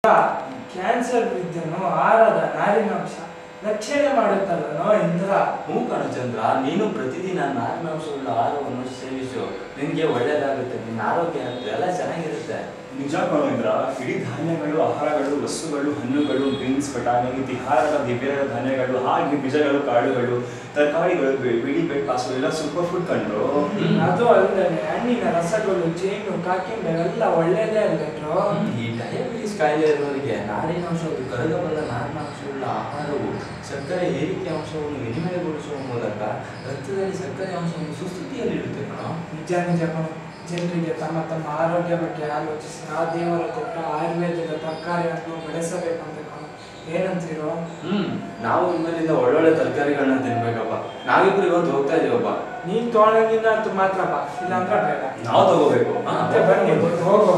Cancer ವಿದ್ಯೆನು ಆಹಾರದ ನಾರಿನಾಂಶ ರಕ್ಷಣೆ ಮಾಡುತ್ತಲ್ಲನೋ ಇಂದ್ರ ಹ್ಞೂ ಕಣ ಚಂದ್ರ ನೀನು ಪ್ರತಿದಿನ ನಾರಿನಾಂಶವುಳ್ಳ ಆಹಾರವನ್ನು ಸೇವಿಸು ನಿನಗೆ ಒಳ್ಳೇದಾಗುತ್ತೆ ನಿನ್ನ ಆರೋಗ್ಯ ಎಲ್ಲ ಚೆನ್ನಾಗಿರುತ್ತೆ ನಿಜ ಕಣೋ ಇಂದ್ರ ಇಡೀ ಧಾನ್ಯಗಳು ಆಹಾರಗಳು ವಸ್ತುಗಳು ಹಣ್ಣುಗಳು ಬೀನ್ಸ್ ಬಟಾಣಿ ತಿಹಾರದ ದಿವ್ಯ ಧಾನ್ಯಗಳು ಹಾಗೆ ಬೀಜಗಳು ಕಾಳುಗಳು ತರಕಾರಿಗಳು ಬಿ- ಬಿಳಿ ಬೆಟ್ಟಾಸು ಎಲ್ಲ ಸೂಪರ್ ಫುಡ್ ಕಂಡ್ರು ಅದು ಅಲ್ಲದೆ ಹಣ್ಣಿನ ರಸಗಳು ಜೇನು ಕಾಕಿಂಡ ಎಲ್ಲ ಒಳ್ಳೇದೇ ಅಲ್ಲೇನ್ರು ಈ ಡಯಾಬಿಟಿಸ್ ಕಾಯಿಲೆ ಇರೋರಿಗೆ ನಾರಿನಾಂಶವು ಕರಗಬಲ್ಲ ನಾರಿನಾಂಶವುಳ್ಳ ಆಹಾರವು ಸಕ್ಕರೆ ಏರಿಕೆ ಅಂಶವನ್ನು ವಿನಿಮಯಗೊಳಿಸುವ ಮೂಲಕ ರಕ್ತದಲ್ಲಿ ಸಕ್ಕರೆ ಅಂಶವನ್ನು ಸುಸ್ಥಿತಿಯಲ್ಲಿಡುತ್ತೆ ಕಣ ನಿಜ ನಿಜ ಕಣೋ. ಜನರಿಗೆ ತಮ್ಮ ತಮ್ಮ ಆರೋಗ್ಯ ಬಗ್ಗೆ ಆಲೋಚಿಸಿ ಆ ದೇವರ ಕೊಟ್ಟ ಆಯುರ್ವೇದದ ತರಕಾರಿಯನ್ನು ಬೆಳೆಸಬೇಕಂತ ಕಣೋ. ಏನಂತೀರೋ ಹ್ಮ್ ನಾವು ಇನ್ಮೇಲಿಂದ ಒಳ್ಳೊಳ್ಳೆ ತರಕಾರಿಗಳನ್ನ ತಿನ್ಬೇಕಪ್ಪ ನಾವಿಬ್ರು ಇವತ್ತು ಹೋಗ್ತಾ ಇದೀವಪ್ಪ ನೀನ್ ತೊಗೊಳಂಗಿಲ್ಲ ಅಂತ ಮಾತ್ರ ಬಾ ಇಲ್ಲಾಂದ್ರೆ ಬೇಡ ನಾವು ತಗೋಬೇಕು ಮತ್ತೆ ಬನ್ನಿ ಹೋಗುವ